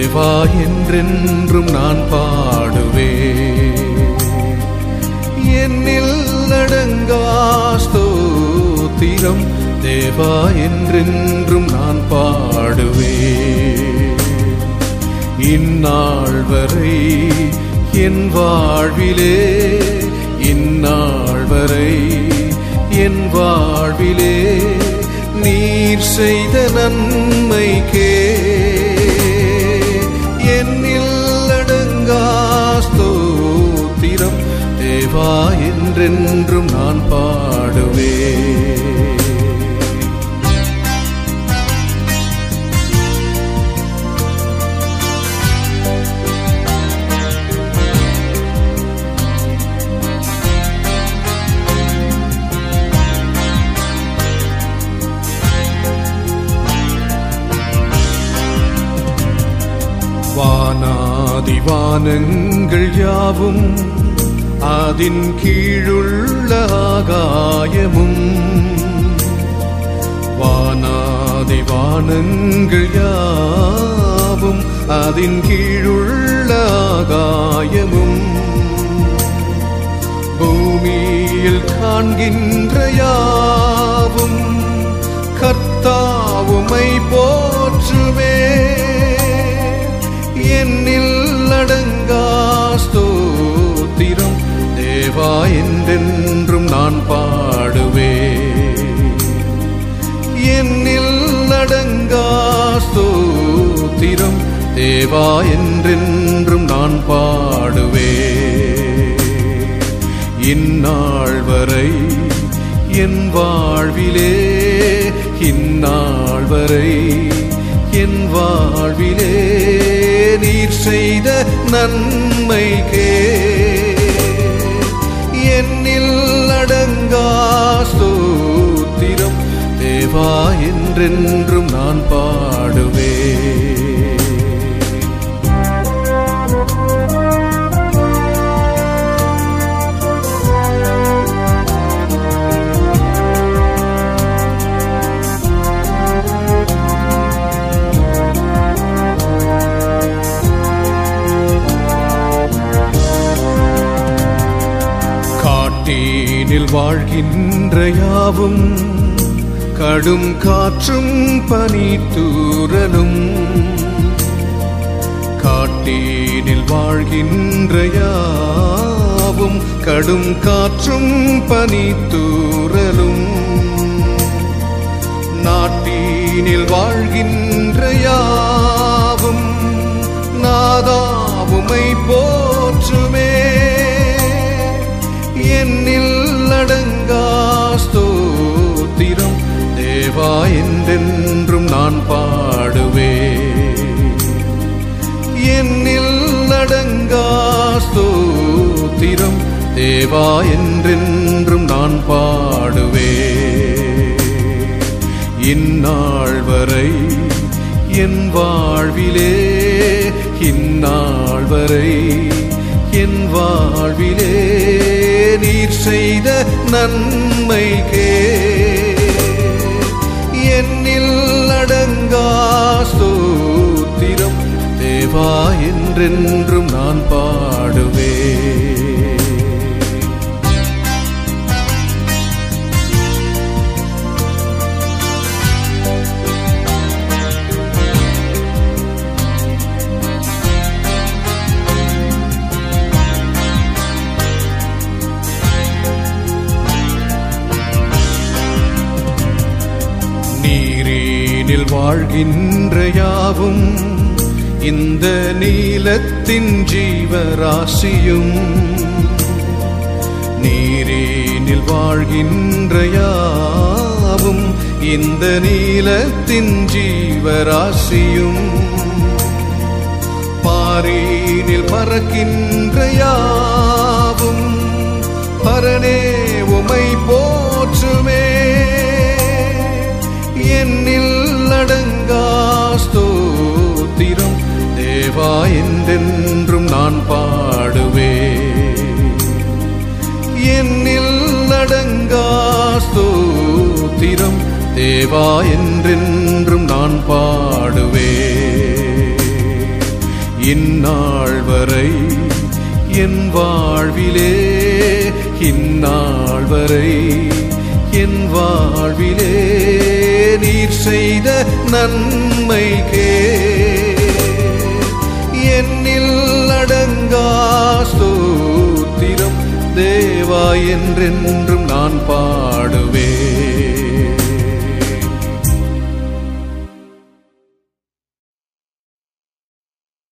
தேவா என்றென்றும் நான் பாடுவே என்னில் அடங்கா ஸ்தோத்திரம் தேவா என்றென்றும் நான் பாடுவே இந்நாள் வரை என் வாழ்விலே இந்நாள் வரை என் வாழ்விலே நீர் செய்த நன்மைக்கே என்னில் அடங்கா ஸ்தோத்திரம் தேவா என்றென்றும் நான் பாடுவே வானாதிவானங்கள் யாவும் அதின் கீழுள்ள ஆகாயமும் வானாதிவானங்கள் யாவும் அதின் கீழுள்ள ஆகாயமும் பூமியில் காண்கின்ற யாவும் கர்த்தாவுமை போற்றுமே என்னில் அடங்கா ஸ்தோத்திரம் தேவா என்றென்றும் நான் பாடுவே என்னில் அடங்கா ஸ்தோத்திரம் தேவா என்றென்றும் நான் பாடுவே இந்நாள் வரை என் வாழ்விலே இந்நாள் வரை என் வாழ்விலே நீர் செய்த நன்மைக்கே என்னில் அடங்கா ஸ்தோத்திரம் தேவா என்றென்றும் நான் பாடுவே காட்டீனில் வாழ்கின்ற யாவும் கடும் காற்றும் பனித்தூரலும் காட்டீனில் வாழ்கின்ற யாவும் கடும் காற்றும் பனித்தூரலும் நாட்டீனில் வாழ்கின்ற யாவும் நாதாவுமை போற்றுமே என்னில் அடங்கா ஸ்தோத்திரம் தேவா என்றென்றும் நான் பாடுவே என்னில் அடங்கா ஸ்தோத்திரம் தேவா என்றென்றும் நான் பாடுவே இந்நாள் வரை என் வாழ்விலே இந்நாள் வரை என் வாழ்விலே நீர் செய்த நன்மைக்கே என்னில் அடங்கா ஸ்தோத்திரம் தேவா என்றென்றும் நான் பாடுவே நீரீனில் வாழ்கின்ற யாவும் இந்த நீலத்தின் ஜீவராசியும் நீரீனில் வாழ்கின்ற யாவும் இந்த நீலத்தின் ஜீவராசியும் பாரீனில் பறக்கின்ற யாவும் பரனே உமை போற்றுமே என்னில் அடங்கா ஸ்தோத்திரம் தேவா என்றென்றும் நான் பாடுவே என்னில் அடங்கா ஸ்தோத்திரம் தேவா என்றென்றும் நான் பாடுவே இந்நாள் வரை என் வாழ்விலே இந்நாள் வரை என் வாழ்விலே நீர் செய்த நன்மைக்கே என்னில் அடங்கா ஸ்தோத்திரம் தேவா என்றென்றும் நான் பாடுவேன்